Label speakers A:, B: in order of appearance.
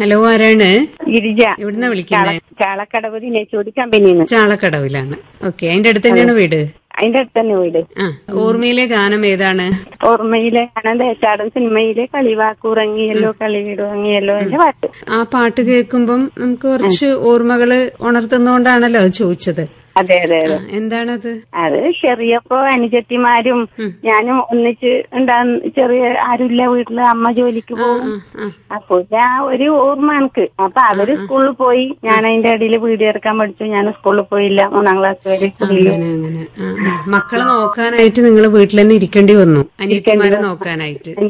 A: Hello ആരാണ്
B: ഗിരിജ
A: എവിടുന്നാ വിളിക്കുന്നത്
B: ചാളക്കടവ് നെച്ചോടി കമ്പനിന്ന്
A: ചാളക്കടവിലാണ് ഓക്കെ അതിന്റെ അടുത്ത് തന്നെയാണ് വീട്
B: അതിന്റെ അടുത്ത് തന്നെ വീട്
A: ആ ഓർമ്മയിലെ ഗാനം ഏതാണ്
B: ഓർമ്മയിലെ ആനന്ദ ഏച്ചാടൻ സിനിമയിലെ കളിവാക്കുറങ്ങിയല്ലോ കളിവിടുറങ്ങിയല്ലോ എന്റെ പാട്ട്
A: ആ പാട്ട് കേൾക്കുമ്പം നമുക്ക് കുറച്ച് ഓർമ്മകള് ഉണർത്തുന്നോണ്ടാണല്ലോ അത് ചോദിച്ചത്
B: അതെ അതെ
A: ആ,
B: അതെ
A: എന്താണത്
B: അത് ചെറിയപ്പോ അനുജത്തിമാരും ഞാനും ഒന്നിച്ച് ഉണ്ടാകുന്ന ചെറിയ ആരുമില്ല വീട്ടില് അമ്മ ജോലിക്ക് പോകും
A: ആ,
B: അപ്പൊ ആ ഒരു ഓർമ്മ എനിക്ക് അപ്പൊ അവര് സ്കൂളിൽ പോയി ഞാൻ അതിന്റെ ഇടയിൽ വീഡിയോ എടുക്കാൻ പഠിച്ചു ഞാൻ സ്കൂളിൽ പോയില്ല മൂന്നാം ക്ലാസ് വരെ സ്കൂളിൽ
A: അങ്ങനെ അങ്ങനെ ആ, ആ. മക്കളെ നോക്കാനായിട്ട് നിങ്ങൾ വീട്ടിൽ തന്നെ ഇരിക്കേണ്ടി വന്നു അനിയത്തിമാരെ നോക്കാനായിട്ട്